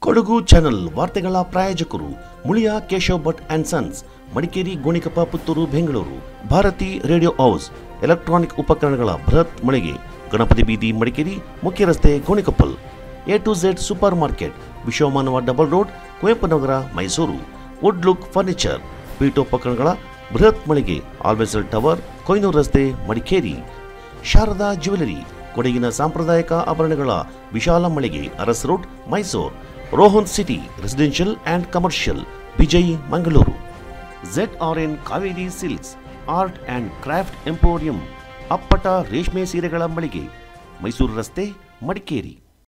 Kodagu channel ವಾರ್ತೆಗಳ ಪ್ರಾಯೋಜಕರು Muliya Keshav Bhat and sons Madikeri Gonikoppa Puttur Bengaluru Bharati radio house electronic ಉಪಕರಣಗಳ ಬೃಹತ್ ಮಳಿಗೆ ಗಣಪತಿ ಬೀದಿ ಮಡಿಕೇರಿ ಮುಖ್ಯ ರಸ್ತೆ Gonikoppal A to Z super market Vishwamanava double road Kuvempu Nagar Mysuru wood look furniture ಪೀಠೋಪಕರಣಗಳ ಬೃಹತ್ ಮಳಿಗೆ ಆಲ್ವೆಸಲ್ ಟವರ್ ಕೊಯ್ನೂರು ರಸ್ತೆ ಮಡಿಕೇರಿ ಶಾರದಾ ಜ್ಯುವೆಲರಿ ಕೊಡಗಿನ ಸಾಂಪ್ರದಾಯಿಕ ಆಭರಣಗಳ ವಿಶಾಲ ಮಳಿಗೆ Aras road Mysore Rohan city residential and commercial Vijay Mangaluru Z R N Kaveri silks art and craft emporium ಅಪ್ಪಟ ರೇಷ್ಮೆ ಸೀರೆಗಳ ಮಳಿಗೆ ಮೈಸೂರು ರಸ್ತೆ ಮಡಿಕೇರಿ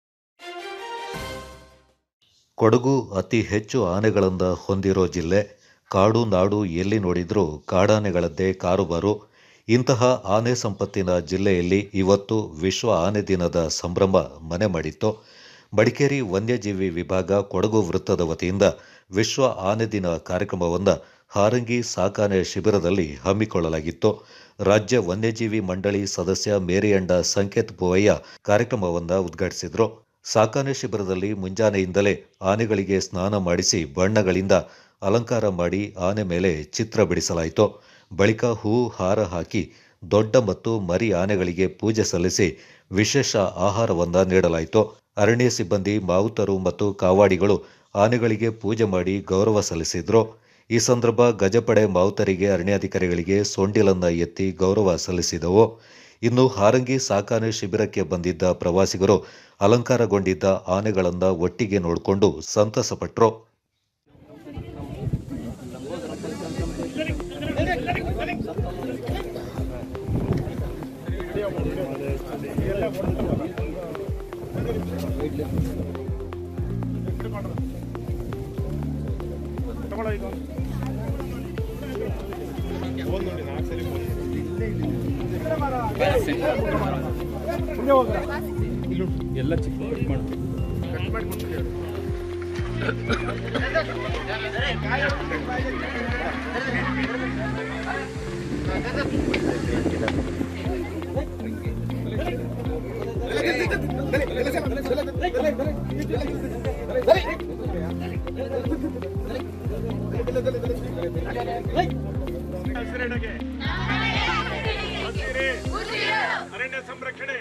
ಕೊಡಗು ಅತಿ ಹೆಚ್ಚು ಆನೆಗಳಿಂದ ಹೊಂದಿರೋ ಜಿಲ್ಲೆ ಕಾಡು ನಾಡು ಎಲ್ಲಿ ನೋಡಿದ್ರೂ ಕಾಡಾನೆಗಳದ್ದೇ ಕಾರುಬಾರು ಇಂತಹ ಆನೆ ಸಂಪತ್ತಿನ ಜಿಲ್ಲೆಯಲ್ಲಿ ಇವತ್ತು ವಿಶ್ವ ಆನೆ ದಿನದ ಸಂಭ್ರಮ ಮನೆ ಮಾಡಿತ್ತು ಮಡಿಕೇರಿ ವನ್ಯಜೀವಿ ವಿಭಾಗ ಕೊಡಗು ವೃತ್ತದ ವತಿಯಿಂದ ವಿಶ್ವ ಆನೆ ದಿನ ಕಾರ್ಯಕ್ರಮವನ್ನು ಹಾರಂಗಿ ಸಾಕಾನೆ ಶಿಬಿರದಲ್ಲಿ ಹಮ್ಮಿಕೊಳ್ಳಲಾಗಿತ್ತು ರಾಜ್ಯ ವನ್ಯಜೀವಿ ಮಂಡಳಿ ಸದಸ್ಯ ಮೇರಿಯಂಡ ಸಂಕೇತ್ ಬೋವಯ್ಯ ಕಾರ್ಯಕ್ರಮವನ್ನು ಉದ್ಘಾಟಿಸಿದರು ಸಾಕಾನೆ ಶಿಬಿರದಲ್ಲಿ ಮುಂಜಾನೆಯಿಂದಲೇ ಆನೆಗಳಿಗೆ ಸ್ನಾನ ಮಾಡಿಸಿ ಬಣ್ಣಗಳಿಂದ ಅಲಂಕಾರ ಮಾಡಿ ಆನೆ ಮೇಲೆ ಚಿತ್ರ ಬಿಡಿಸಲಾಯಿತು ಬಳಿಕ ಹೂ ಹಾರ ಹಾಕಿ ದೊಡ್ಡ ಮತ್ತು ಮರಿ ಆನೆಗಳಿಗೆ ಪೂಜೆ ಸಲ್ಲಿಸಿ ವಿಶೇಷ ಆಹಾರವನ್ನ ನೀಡಲಾಯಿತು ಅರಣ್ಯ ಸಿಬ್ಬಂದಿ ಮಾವುತರು ಮತ್ತು ಕಾವಾಡಿಗಳು ಆನೆಗಳಿಗೆ ಪೂಜೆ ಮಾಡಿ ಗೌರವ ಸಲ್ಲಿಸಿದ್ರು ಈ ಸಂದರ್ಭ ಗಜಪಡೆ ಮಾವುತರಿಗೆ ಅರಣ್ಯಾಧಿಕಾರಿಗಳಿಗೆ ಸೊಂಡಿಲನ್ನ ಎತ್ತಿ ಗೌರವ ಸಲ್ಲಿಸಿದವು ಇನ್ನು ಹಾರಂಗಿ ಸಾಕಾನೆ ಶಿಬಿರಕ್ಕೆ ಬಂದಿದ್ದ ಪ್ರವಾಸಿಗರು ಅಲಂಕಾರಗೊಂಡಿದ್ದ ಆನೆಗಳನ್ನ ಒಟ್ಟಿಗೆ ನೋಡಿಕೊಂಡು ಸಂತಸಪಟ್ರು ಎಲ್ಲ ಚಿಕ್ಕ ಕಟ್ ಮಾಡ್ತೀವಿ ಹಸಿರೆಡೆಗೆ ಹಸಿರೇ ಅರಣ್ಯ ಸಂರಕ್ಷಣೆ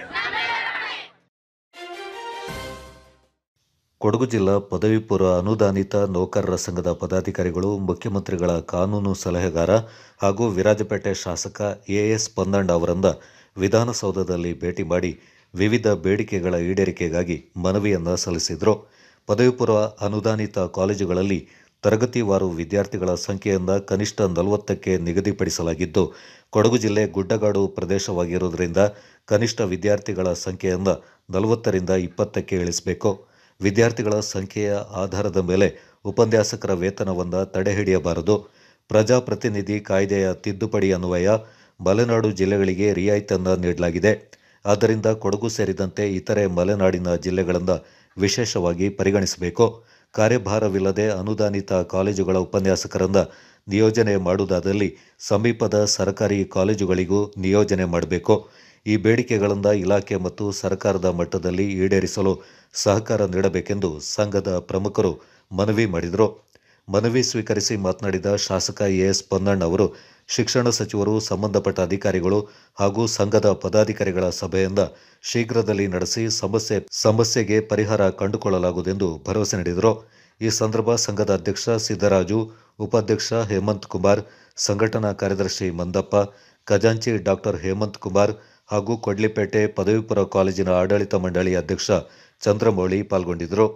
ಕೊಡಗು ಜಿಲ್ಲಾ ಪದವಿ ಪೂರ್ವ ಅನುದಾನಿತ ನೌಕರರ ಸಂಘದ ಪದಾಧಿಕಾರಿಗಳು ಮುಖ್ಯಮಂತ್ರಿಗಳ ಕಾನೂನು ಸಲಹೆಗಾರ ಹಾಗೂ ವಿರಾಜಪೇಟೆ ಶಾಸಕ ಎಎಸ್ ಪನ್ನಂಡ ಅವರಿಂದ ವಿಧಾನಸೌಧದಲ್ಲಿ ಭೇಟಿ ಮಾಡಿ ವಿವಿಧ ಬೇಡಿಕೆಗಳ ಈಡೇರಿಕೆಗಾಗಿ ಮನವಿಯನ್ನು ಸಲ್ಲಿಸಿದರು ಪದವಿ ಪೂರ್ವ ಅನುದಾನಿತ ಕಾಲೇಜುಗಳಲ್ಲಿ ತರಗತಿವಾರು ವಿದ್ಯಾರ್ಥಿಗಳ ಸಂಖ್ಯೆಯಿಂದ ಕನಿಷ್ಠ ನಲವತ್ತಕ್ಕೆ ನಿಗದಿಪಡಿಸಲಾಗಿದ್ದು ಕೊಡಗು ಜಿಲ್ಲೆ ಗುಡ್ಡಗಾಡು ಪ್ರದೇಶವಾಗಿರುವುದರಿಂದ ಕನಿಷ್ಠ ವಿದ್ಯಾರ್ಥಿಗಳ ಸಂಖ್ಯೆಯಿಂದ ನಲವತ್ತರಿಂದ ಇಪ್ಪತ್ತಕ್ಕೆ ಇಳಿಸಬೇಕು ವಿದ್ಯಾರ್ಥಿಗಳ ಸಂಖ್ಯೆಯ ಆಧಾರದ ಮೇಲೆ ಉಪನ್ಯಾಸಕರ ವೇತನವನ್ನು ತಡೆಹಿಡಿಯಬಾರದು ಪ್ರಜಾಪ್ರತಿನಿಧಿ ಕಾಯ್ದೆಯ ತಿದ್ದುಪಡಿ ಅನ್ವಯ ಮಲೆನಾಡು ಜಿಲ್ಲೆಗಳಿಗೆ ರಿಯಾಯಿತಿಯನ್ನು ನೀಡಲಾಗಿದೆ ಆದ್ದರಿಂದ ಕೊಡಗು ಸೇರಿದಂತೆ ಇತರೆ ಮಲೆನಾಡಿನ ಜಿಲ್ಲೆಗಳನ್ನು ವಿಶೇಷವಾಗಿ ಪರಿಗಣಿಸಬೇಕು ಕಾರ್ಯಭಾರವಿಲ್ಲದೆ ಅನುದಾನಿತ ಕಾಲೇಜುಗಳ ಉಪನ್ಯಾಸಕರನ್ನು ನಿಯೋಜನೆ ಮಾಡುವುದಾದಲ್ಲಿ ಸಮೀಪದ ಸರ್ಕಾರಿ ಕಾಲೇಜುಗಳಿಗೂ ನಿಯೋಜನೆ ಮಾಡಬೇಕು ಈ ಬೇಡಿಕೆಗಳಿಂದ ಇಲಾಖೆ ಮತ್ತು ಸರ್ಕಾರದ ಮಟ್ಟದಲ್ಲಿ ಈಡೇರಿಸಲು ಸಹಕಾರ ನೀಡಬೇಕೆಂದು ಸಂಘದ ಪ್ರಮುಖರು ಮನವಿ ಮಾಡಿದರು ಮನವಿ ಸ್ವೀಕರಿಸಿ ಮಾತನಾಡಿದ ಶಾಸಕ ಎಎಸ್ ಪೊನ್ನಣ್ಣ ಅವರು ಶಿಕ್ಷಣ ಸಚಿವರು ಸಂಬಂಧಪಟ್ಟ ಅಧಿಕಾರಿಗಳು ಹಾಗೂ ಸಂಘದ ಪದಾಧಿಕಾರಿಗಳ ಸಭೆಯಿಂದ ಶೀಘ್ರದಲ್ಲಿ ನಡೆಸಿ ಸಮಸ್ಯೆ ಸಮಸ್ಯೆಗೆ ಪರಿಹಾರ ಕಂಡುಕೊಳ್ಳಲಾಗುವುದೆಂದು ಭರವಸೆ ನೀಡಿದರು ಈ ಸಂದರ್ಭ ಸಂಘದ ಅಧ್ಯಕ್ಷ ಸಿದ್ದರಾಜು ಉಪಾಧ್ಯಕ್ಷ ಹೇಮಂತ್ ಕುಮಾರ್ ಸಂಘಟನಾ ಕಾರ್ಯದರ್ಶಿ ಮಂದಪ್ಪ ಖಜಾಂಚಿ ಡಾಕ್ಟರ್ ಹೇಮಂತ್ ಕುಮಾರ್ ಹಾಗೂ ಕೊಡ್ಲಿಪೇಟೆ ಪದವಿ ಪೂರ್ವ ಕಾಲೇಜಿನ ಆಡಳಿತ ಮಂಡಳಿ ಅಧ್ಯಕ್ಷ ಚಂದ್ರಮೌಳಿ ಪಾಲ್ಗೊಂಡಿದ್ದರು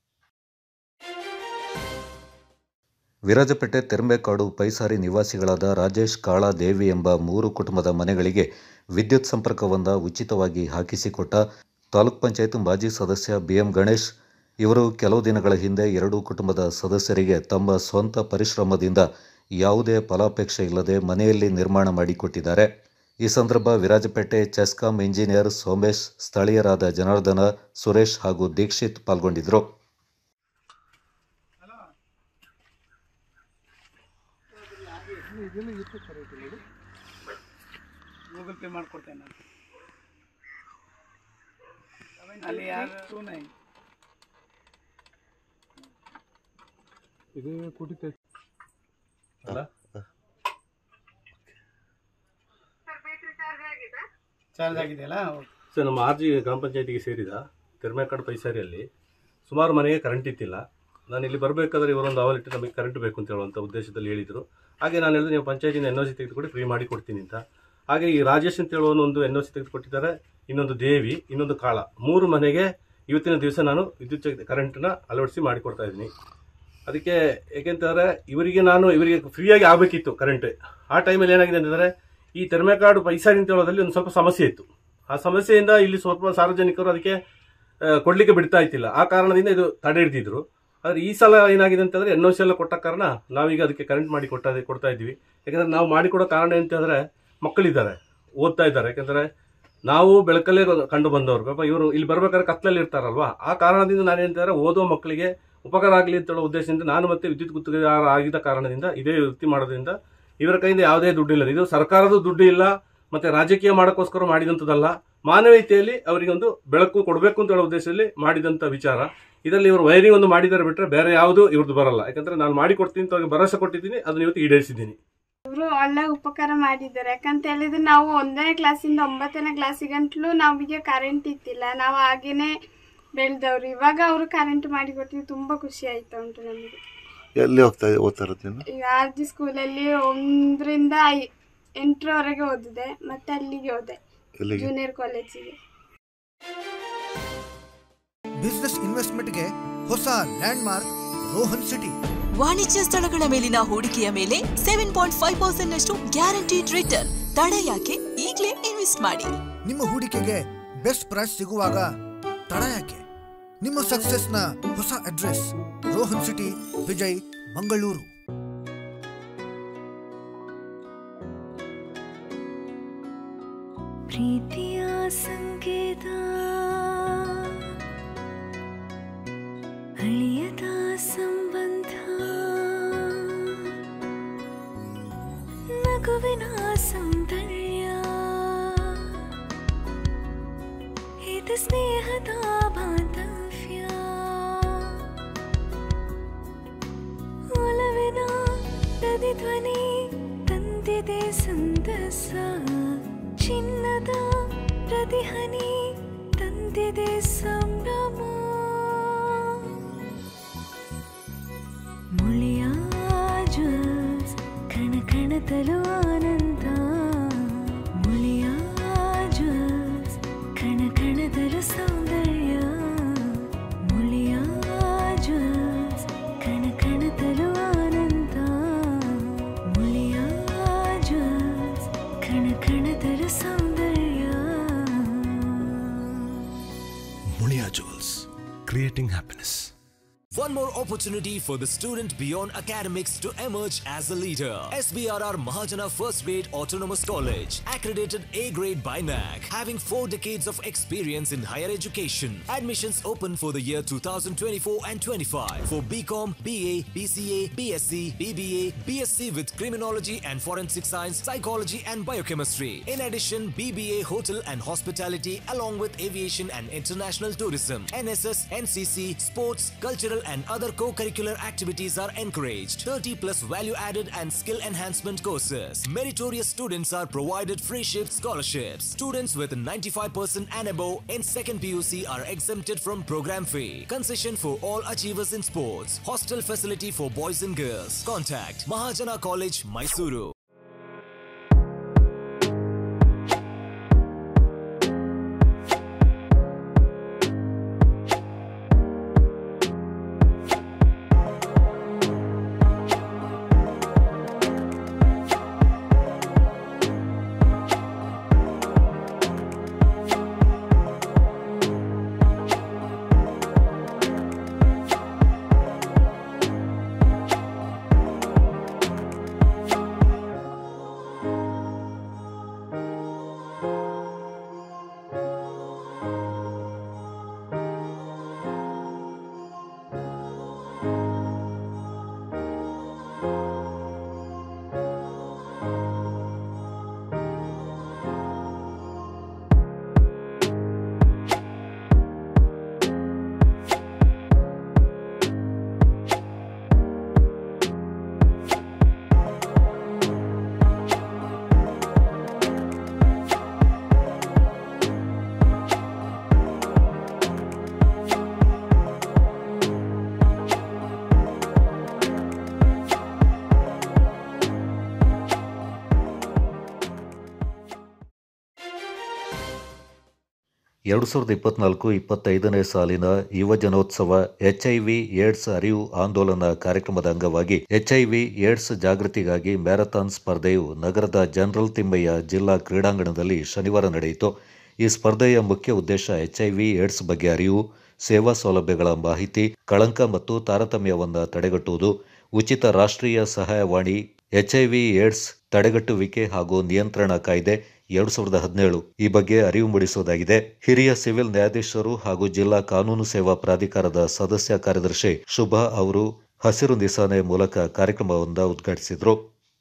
ವಿರಾಜಪೇಟೆ ತೆರ್ಮೆಕಾಡು ಪೈಸಾರಿ ನಿವಾಸಿಗಳಾದ ರಾಜೇಶ್ ಕಾಳ ದೇವಿ ಎಂಬ ಮೂರು ಕುಟುಂಬದ ಮನೆಗಳಿಗೆ ವಿದ್ಯುತ್ ಸಂಪರ್ಕವನ್ನು ಉಚಿತವಾಗಿ ಹಾಕಿಸಿಕೊಟ್ಟ ತಾಲೂಕ್ ಪಂಚಾಯತ್ ಮಾಜಿ ಸದಸ್ಯ ಬಿಎಂ ಗಣೇಶ್ ಇವರು ಕೆಲವು ದಿನಗಳ ಹಿಂದೆ ಎರಡೂ ಕುಟುಂಬದ ಸದಸ್ಯರಿಗೆ ತಮ್ಮ ಸ್ವಂತ ಪರಿಶ್ರಮದಿಂದ ಯಾವುದೇ ಫಲಾಪೇಕ್ಷೆ ಇಲ್ಲದೆ ಮನೆಯಲ್ಲಿ ನಿರ್ಮಾಣ ಮಾಡಿಕೊಟ್ಟಿದ್ದಾರೆ ಈ ಸಂದರ್ಭ ವಿರಾಜಪೇಟೆ ಚೆಸ್ಕಾಂ ಇಂಜಿನಿಯರ್ ಸೋಮೇಶ್ ಸ್ಥಳೀಯರಾದ ಜನಾರ್ದನ ಸುರೇಶ್ ಹಾಗೂ ದೀಕ್ಷಿತ್ ಪಾಲ್ಗೊಂಡಿದ್ದರು ಗೂಗಲ್ ಪೇ ಮಾಡ್ಕೊಡ್ತೇನೆ ನಾನು ಅಲ್ಲಿ ಯಾರು ಟೂ ನೈನ್ ಇದು ಕುಡಿತೈತೆ ಅಲ್ಲ ಚಾರ್ಜ್ ಆಗಿದೆಯಲ್ಲ ಸರ್ ನಮ್ಮ ಆರ್ ಜಿ ಗ್ರಾಮ ಪಂಚಾಯತಿಗೆ ಸೇರಿದ ತಿರ್ಮೇಕಾಡು ಪೈಸಾರಿಯಲ್ಲಿ ಸುಮಾರು ಮನೆಗೆ ಕರೆಂಟ್ ಇತ್ತಿಲ್ಲ ನಾನು ಇಲ್ಲಿ ಬರಬೇಕಾದ್ರೆ ಇವರೊಂದು ಅವಲಿಟ್ಟು ನಮಗೆ ಕರೆಂಟ್ ಬೇಕು ಅಂತ ಹೇಳುವಂಥ ಉದ್ದೇಶದಲ್ಲಿ ಹೇಳಿದರು ಹಾಗೆ ನಾನು ಹೇಳಿದ್ರೆ ನೀವು ಪಂಚಾಯತಿನ ಎನ್ ಒ ಸಿ ತೆಗೆದುಕೊಡಿ ಫ್ರೀ ಮಾಡಿ ಕೊಡ್ತೀನಿ ಅಂತ ಹಾಗೆ ಈ ರಾಜೇಶ್ ಅಂತ ಹೇಳುವನು ಒಂದು ಎನ್ ಒ ಸಿ ತೆಗೆದುಕೊಟ್ಟಿದ್ದಾರೆ ಇನ್ನೊಂದು ದೇವಿ ಇನ್ನೊಂದು ಕಾಳ ಮೂರು ಮನೆಗೆ ಇವತ್ತಿನ ದಿವಸ ನಾನು ವಿದ್ಯುತ್ ಕರೆಂಟನ್ನ ಅಳವಡಿಸಿ ಮಾಡಿಕೊಡ್ತಾ ಇದ್ದೀನಿ ಅದಕ್ಕೆ ಏಕೆಂತಂದರೆ ಇವರಿಗೆ ನಾನು ಇವರಿಗೆ ಫ್ರೀಯಾಗಿ ಆಗಬೇಕಿತ್ತು ಕರೆಂಟ್ ಆ ಟೈಮಲ್ಲಿ ಏನಾಗಿದೆ ಅಂತಂದರೆ ಈ ತೆರಮೆಕಾಡು ಪೈಸಾರಿ ಅಂತ ಹೇಳೋದ್ರಲ್ಲಿ ಒಂದು ಸ್ವಲ್ಪ ಸಮಸ್ಯೆ ಇತ್ತು ಆ ಸಮಸ್ಯೆಯಿಂದ ಇಲ್ಲಿ ಸ್ವಲ್ಪ ಸಾರ್ವಜನಿಕರು ಅದಕ್ಕೆ ಆ, ಕೊಡ್ಲಿಕ್ಕೆ ಬಿಡ್ತಾ ಇತ್ತಿಲ್ಲ ಆ ಕಾರಣದಿಂದ ಇದು ತಡೆ ಹಿಡ್ದಿದ್ರು ಆದರೆ ಈ ಸಲ ಏನಾಗಿದೆ ಅಂತಂದ್ರೆ ಎನ್ ಒ ಸಿ ಎಲ್ಲ ಕೊಟ್ಟ ಕಾರಣ ನಾವೀಗ ಅದಕ್ಕೆ ಕರೆಂಟ್ ಮಾಡಿ ಕೊಟ್ಟ ಕೊಡ್ತಾ ಇದ್ದೀವಿ ಯಾಕಂದ್ರೆ ನಾವು ಮಾಡಿಕೊಡೋ ಕಾರಣ ಅಂತಂದ್ರೆ ಮಕ್ಕಳಿದ್ದಾರೆ ಓದ್ತಾ ಇದ್ದಾರೆ ಯಾಕಂದ್ರೆ ನಾವು ಬೆಳಕಲ್ಲೇ ಕಂಡು ಬಂದವರು ಪಾಪ ಇವರು ಇಲ್ಲಿ ಬರ್ಬೇಕಾದ್ರೆ ಕತ್ಲಲ್ಲಿ ಇರ್ತಾರಲ್ವಾ ಆ ಕಾರಣದಿಂದ ನಾನು ಹೇಳ್ತಾರೆ ಓದೋ ಮಕ್ಕಳಿಗೆ ಉಪಕಾರ ಆಗಲಿ ಅಂತ ಹೇಳೋ ಉದ್ದೇಶದಿಂದ ನಾನು ಮತ್ತೆ ವಿದ್ಯುತ್ ಗುತ್ತಿಗೆದಾರ ಆಗಿದ್ದ ಕಾರಣದಿಂದ ಇದೇ ವೃತ್ತಿ ಮಾಡೋದ್ರಿಂದ ಇವರ ಕೈಯಿಂದ ಯಾವುದೇ ದುಡ್ಡು ಇಲ್ಲ ಇದು ಸರ್ಕಾರದ ದುಡ್ಡು ಇಲ್ಲ ಮತ್ತೆ ರಾಜಕೀಯ ಮಾಡೋಕ್ಕೋಸ್ಕರ ಮಾಡಿದಂಥದ್ದಲ್ಲ ಮಾನವೀಯತೆಯಲ್ಲಿ ಅವರಿಗೆ ಒಂದು ಬೆಳಕು ಕೊಡಬೇಕು ಅಂತ ಹೇಳೋ ಉದ್ದೇಶದಲ್ಲಿ ಮಾಡಿದಂಥ ವಿಚಾರ ಇದರಲ್ಲಿ ಇವರು ವೈರಿಂಗ್ ಒಂದು ಮಾಡಿದ್ದಾರೆ ಬಿಟ್ಟರೆ ಬೇರೆ ಯಾವುದು ಇವ್ರದ್ದು ಬರಲ್ಲ ಯಾಕಂದ್ರೆ ನಾನು ಮಾಡಿಕೊಡ್ತೀನಿ ಅಂತ ಅವ್ರಿಗೆ ಭರವಸೆ ಕೊಟ್ಟಿದ್ದೀನಿ ಅದನ್ನ ಇವತ್ತು ಈಡೇರಿಸಿದ್ದೀನಿ ಇವರು ಒಳ್ಳೆ ಉಪಕಾರ ಮಾಡಿದ್ದಾರೆ ಯಾಕಂತ ಹೇಳಿದ್ರೆ ನಾವು ಒಂದನೇ ಕ್ಲಾಸಿಂದ ಒಂಬತ್ತನೇ ಕ್ಲಾಸಿಗಂಟ್ಲು ನಮಗೆ ಕರೆಂಟ್ ಇತ್ತಿಲ್ಲ ನಾವು ಹಾಗೇನೆ ಬೆಳೆದವ್ರು ಇವಾಗ ಅವರು ಕರೆಂಟ್ ಮಾಡಿ ಕೊಟ್ಟಿದ್ದು ತುಂಬಾ ಖುಷಿ ಆಯ್ತಾ ಉಂಟು ನಮಗೆ ಎಲ್ಲಿ ಹೋಗ್ತಾ ಓದ್ತಾ ಇರೋದು ನೀನು ಈಗ ಆರ್ ಜಿ ಸ್ಕೂಲಲ್ಲಿ ಒಂದರಿಂದ ಐ- ಎಂಟರವರೆಗೆ ಓದಿದೆ ಮತ್ತೆ ಅಲ್ಲಿಗೆ ಹೋದೆ ಎಲ್ಲಿಗೆ ಜೂನಿಯರ್ ಕಾಲೇಜಿಗೆ ಬಿಸ್ನೆಸ್ ಇನ್ವೆಸ್ಟ್ಮೆಂಟ್ಗೆ ಹೊಸ ಲ್ಯಾಂಡ್ಮಾರ್ಕ್ ರೋಹನ್ ಸಿಟಿ ವಾಣಿಜ್ಯ ಸ್ಥಳಗಳ ಮೇಲಿನ ಹೂಡಿಕೆಯ ಮೇಲೆ ಸೆವೆನ್ ಪಾಯಿಂಟ್ ಫೈವ್ ಪರ್ಸೆಂಟ್ ನಷ್ಟು ಗ್ಯಾರಂಟಿಡ್ ರಿಟರ್ನ್ ತಡ ಯಾಕೆ ಈಗಲೇ ಇನ್ವೆಸ್ಟ್ ಮಾಡಿ ನಿಮ್ಮ ಹೂಡಿಕೆಗೆ ಬೆಸ್ಟ್ ಪ್ರೈಸ್ ಸಿಗುವಾಗ ತಡ ಯಾಕೆ ನಿಮ್ಮ ಸಕ್ಸಸ್ನ ಹೊಸ ಅಡ್ರೆಸ್ ರೋಹನ್ ಸಿಟಿ ವಿಜಯ್ ಮಂಗಳೂರು ಪ್ರೀತಿಯ ಸಂಕೇತ ಅಳಿಯದ ಸಂಬಂಧ ನಗುವಿನ ಸೌಂದರ್ಯ ಇದು ಸ್ನೇಹದ ಬಾಂಧವ್ಯ ಒಲವಿನ ಪ್ರತಿಧ್ವನಿ ತಂದಿದೆ ಸಂದಸ ಚಿನ್ನದ ಪ್ರತಿಹನಿ ತಂದಿದೆ ಸಂಭ್ರಮ ಮುಳಿಯ ಜ್ವಲ್ಸ್ ಕಣ ಕಣದಲು ಆನಂದ ಮುಳಿಯ ಜ್ವಲ್ಸ್ ಕಣ ಕಣದಲು ಸೌಂದರ್ಯ ಮುಳಿಯ ಜ್ವಲ್ಸ್ ಕಣ ಕಣದಲು ಆನಂದ ಮುಳಿಯ ಜ್ವಲ್ಸ್ ಕಣ ಕಣದಲು ಸೌಂದರ್ಯ Muliya jewels creating happiness One more opportunity for the student beyond academics to emerge as a leader. SBRR Mahajana First Grade Autonomous College, accredited A grade by NAC, having four decades of experience in higher education. Admissions open for the year 2024 and 25 for BCom, BA, BCA, BSc, BBA, BSc with Criminology and Forensic Science, Psychology and Biochemistry. In addition, BBA Hotel and Hospitality along with Aviation and International Tourism, NSS, NCC, Sports, Cultural and other co-curricular activities are encouraged. 30 plus value-added and skill enhancement courses. Meritorious students are provided free shift scholarships. Students with 95% and above in second PUC are exempted from program fee. Concession for all achievers in sports. Hostel facility for boys and girls. Contact Mahajana College, Mysuru. ಎರಡು ಸಾವಿರದ ಇಪ್ಪತ್ನಾಲ್ಕು ಇಪ್ಪತ್ತೈದನೇ ಸಾಲಿನ ಯುವ ಜನೋತ್ಸವ HIV AIDS ಅರಿವು ಆಂದೋಲನ ಕಾರ್ಯಕ್ರಮದ ಅಂಗವಾಗಿ ಎಚ್ಐವಿ ಏಡ್ಸ್ ಜಾಗೃತಿಗಾಗಿ ಮ್ಯಾರಥಾನ್ ಸ್ಪರ್ಧೆಯು ನಗರದ ಜನರಲ್ ತಿಮ್ಮಯ್ಯ ಜಿಲ್ಲಾ ಕ್ರೀಡಾಂಗಣದಲ್ಲಿ ಶನಿವಾರ ನಡೆಯಿತು ಈ ಸ್ಪರ್ಧೆಯ ಮುಖ್ಯ ಉದ್ದೇಶ ಎಚ್ಐವಿ ಏಡ್ಸ್ ಬಗ್ಗೆ ಅರಿವು ಸೇವಾ ಸೌಲಭ್ಯಗಳ ಮಾಹಿತಿ ಕಳಂಕ ಮತ್ತು ತಾರತಮ್ಯವನ್ನು ತಡೆಗಟ್ಟುವುದು ಉಚಿತ ರಾಷ್ಟ್ರೀಯ ಸಹಾಯವಾಣಿ ಎಚ್ಐವಿ ಏಡ್ಸ್ ತಡೆಗಟ್ಟುವಿಕೆ ಹಾಗೂ ನಿಯಂತ್ರಣ ಕಾಯ್ದೆ ಎರಡು ಸಾವಿರದ ಹದಿನೇಳು ಈ ಬಗ್ಗೆ ಅರಿವು ಮೂಡಿಸುವುದಾಗಿದೆ ಹಿರಿಯ ಸಿವಿಲ್ ನ್ಯಾಯಾಧೀಶರು ಹಾಗೂ ಜಿಲ್ಲಾ ಕಾನೂನು ಸೇವಾ ಪ್ರಾಧಿಕಾರದ ಸದಸ್ಯ ಕಾರ್ಯದರ್ಶಿ ಶುಭಾ ಅವರು ಹಸಿರು ನಿಶಾನೆ ಮೂಲಕ ಕಾರ್ಯಕ್ರಮವನ್ನು ಉದ್ಘಾಟಿಸಿದರು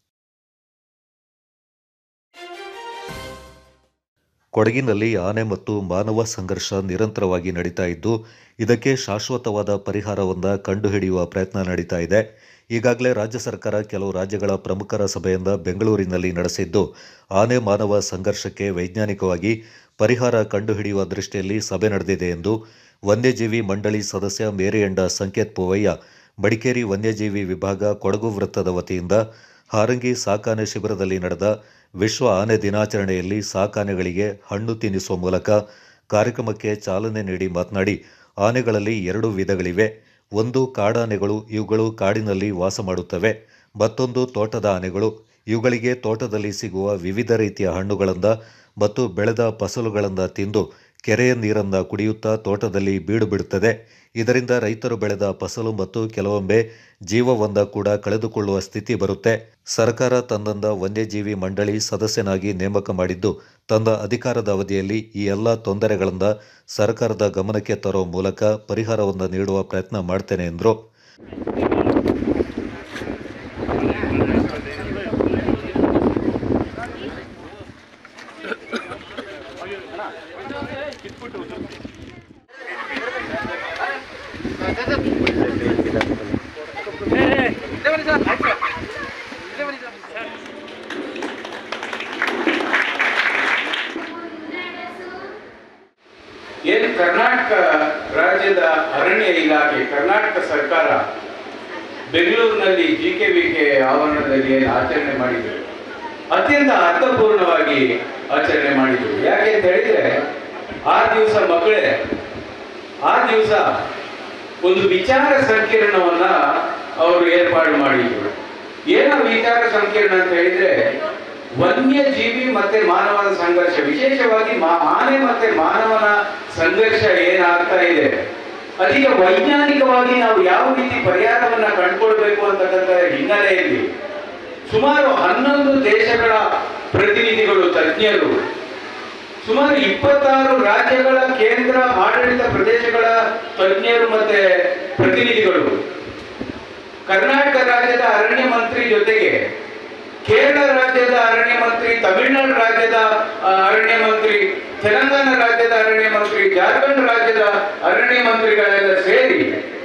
ಕೊಡಗಿನಲ್ಲಿ ಆನೆ ಮತ್ತು ಮಾನವ ಸಂಘರ್ಷ ನಿರಂತರವಾಗಿ ನಡೀತಾ ಇದ್ದು ಇದಕ್ಕೆ ಶಾಶ್ವತವಾದ ಪರಿಹಾರವನ್ನು ಕಂಡುಹಿಡಿಯುವ ಪ್ರಯತ್ನ ನಡೀತಾ ಇದೆ ಈಗಾಗಲೇ ರಾಜ್ಯ ಸರ್ಕಾರ ಕೆಲವು ರಾಜ್ಯಗಳ ಪ್ರಮುಖರ ಸಭೆಯಿಂದ ಬೆಂಗಳೂರಿನಲ್ಲಿ ನಡೆಸಿದ್ದು ಆನೆ ಮಾನವ ಸಂಘರ್ಷಕ್ಕೆ ವೈಜ್ಞಾನಿಕವಾಗಿ ಪರಿಹಾರ ಕಂಡುಹಿಡಿಯುವ ದೃಷ್ಟಿಯಲ್ಲಿ ಸಭೆ ನಡೆದಿದೆ ಎಂದು ವನ್ಯಜೀವಿ ಮಂಡಳಿ ಸದಸ್ಯ ಮೇರಿಯಂಡ ಸಂಕೇತ್ ಪೂವಯ್ಯ ಮಡಿಕೇರಿ ವನ್ಯಜೀವಿ ವಿಭಾಗ ಕೊಡಗು ವೃತ್ತದ ವತಿಯಿಂದ ಹಾರಂಗಿ ಸಾಕಾನೆ ಶಿಬಿರದಲ್ಲಿ ನಡೆದ ವಿಶ್ವ ಆನೆ ದಿನಾಚರಣೆಯಲ್ಲಿ ಸಾಕಾನೆಗಳಿಗೆ ಹಣ್ಣು ತಿನ್ನಿಸುವ ಮೂಲಕ ಕಾರ್ಯಕ್ರಮಕ್ಕೆ ಚಾಲನೆ ನೀಡಿ ಮಾತನಾಡಿ ಆನೆಗಳಲ್ಲಿ ಎರಡು ವಿಧಗಳಿವೆ ಒಂದು ಕಾಡಾನೆಗಳು ಇವುಗಳು ಕಾಡಿನಲ್ಲಿ ವಾಸ ಮಾಡುತ್ತವೆ ಮತ್ತೊಂದು ತೋಟದ ಆನೆಗಳು ಇವುಗಳಿಗೆ ತೋಟದಲ್ಲಿ ಸಿಗುವ ವಿವಿಧ ರೀತಿಯ ಹಣ್ಣುಗಳಿಂದ ಮತ್ತು ಬೆಳೆದ ಫಸಲುಗಳಿಂದ ತಿಂದು ಕೆರೆಯ ನೀರನ್ನು ಕುಡಿಯುತ್ತಾ ತೋಟದಲ್ಲಿ ಬೀಡು ಬಿಡುತ್ತದೆ ಇದರಿಂದ ರೈತರು ಬೆಳೆದ ಫಸಲು ಮತ್ತು ಕೆಲವೊಮ್ಮೆ ಜೀವವೊಂದ ಕೂಡ ಕಳೆದುಕೊಳ್ಳುವ ಸ್ಥಿತಿ ಬರುತ್ತೆ ಸರ್ಕಾರ ತನ್ನಂದ ವನ್ಯಜೀವಿ ಮಂಡಳಿ ಸದಸ್ಯನಾಗಿ ನೇಮಕ ಮಾಡಿದ್ದು ತನ್ನ ಅಧಿಕಾರದ ಅವಧಿಯಲ್ಲಿ ಈ ಎಲ್ಲ ತೊಂದರೆಗಳಿಂದ ಸರ್ಕಾರದ ಗಮನಕ್ಕೆ ತರೋ ಮೂಲಕ ಪರಿಹಾರವನ್ನು ನೀಡುವ ಪ್ರಯತ್ನ ಮಾಡ್ತೇನೆ ಎಂದರು ಏನು ಕರ್ನಾಟಕ ರಾಜ್ಯದ ಅರಣ್ಯ ಇಲಾಖೆ ಕರ್ನಾಟಕ ಸರ್ಕಾರ ಬೆಂಗಳೂರಿನಲ್ಲಿ ಜಿ ಕೆ ವಿ ಕೆ ಆವರಣದಲ್ಲಿ ಏನು ಆಚರಣೆ ಮಾಡಿದ್ರು ಅತ್ಯಂತ ಅರ್ಥಪೂರ್ಣವಾಗಿ ಆಚರಣೆ ಮಾಡಿದ್ರು ಯಾಕೆ ಅಂತ ಹೇಳಿದ್ರೆ ಆ ದಿವಸ ಮಕ್ಕಳೇ ಆ ದಿವಸ ಒಂದು ವಿಚಾರ ಸಂಕಿರಣವನ್ನ ಅವರು ಏರ್ಪಾಡು ಮಾಡಿದ್ರು ಏನೋ ವಿಚಾರ ಸಂಕಿರಣ ಅಂತ ಹೇಳಿದ್ರೆ ವನ್ಯಜೀವಿ ಮತ್ತೆ ಮಾನವನ ಸಂಘರ್ಷ ವಿಶೇಷವಾಗಿ ಮಾ- ಆನೆ ಮತ್ತೆ ಮಾನವನ ಸಂಘರ್ಷ ಏನಾಗ್ತಾ ಇದೆ ಅದಕ್ಕೆ ವೈಜ್ಞಾನಿಕವಾಗಿ ನಾವು ಯಾವ ರೀತಿ ಪರಿಹಾರವನ್ನ ಕಂಡುಕೊಳ್ಬೇಕು ಅಂತಕ್ಕಂಥ ಹಿನ್ನೆಲೆಯಲ್ಲಿ ಸುಮಾರು ಹನ್ನೊಂದು ದೇಶಗಳ ಪ್ರತಿನಿಧಿಗಳು ತಜ್ಞರು ಸುಮಾರು ಇಪ್ಪತ್ತಾರು ರಾಜ್ಯಗಳ ಕೇಂದ್ರ ಆಡಳಿತ ಪ್ರದೇಶಗಳ ತಜ್ಞರು ಮತ್ತೆ ಪ್ರತಿನಿಧಿಗಳು ಕರ್ನಾಟಕ ರಾಜ್ಯದ ಅರಣ್ಯ ಮಂತ್ರಿ ಜೊತೆಗೆ ಕೇರಳ ರಾಜ್ಯದ ಅರಣ್ಯ ಮಂತ್ರಿ ತಮಿಳುನಾಡು ರಾಜ್ಯದ ಆ, ಅರಣ್ಯ ಮಂತ್ರಿ ತೆಲಂಗಾಣ ರಾಜ್ಯದ ಅರಣ್ಯ ಮಂತ್ರಿ ಜಾರ್ಖಂಡ್ ರಾಜ್ಯದ ಅರಣ್ಯ ಮಂತ್ರಿಗಳೆಲ್ಲ ಸೇರಿ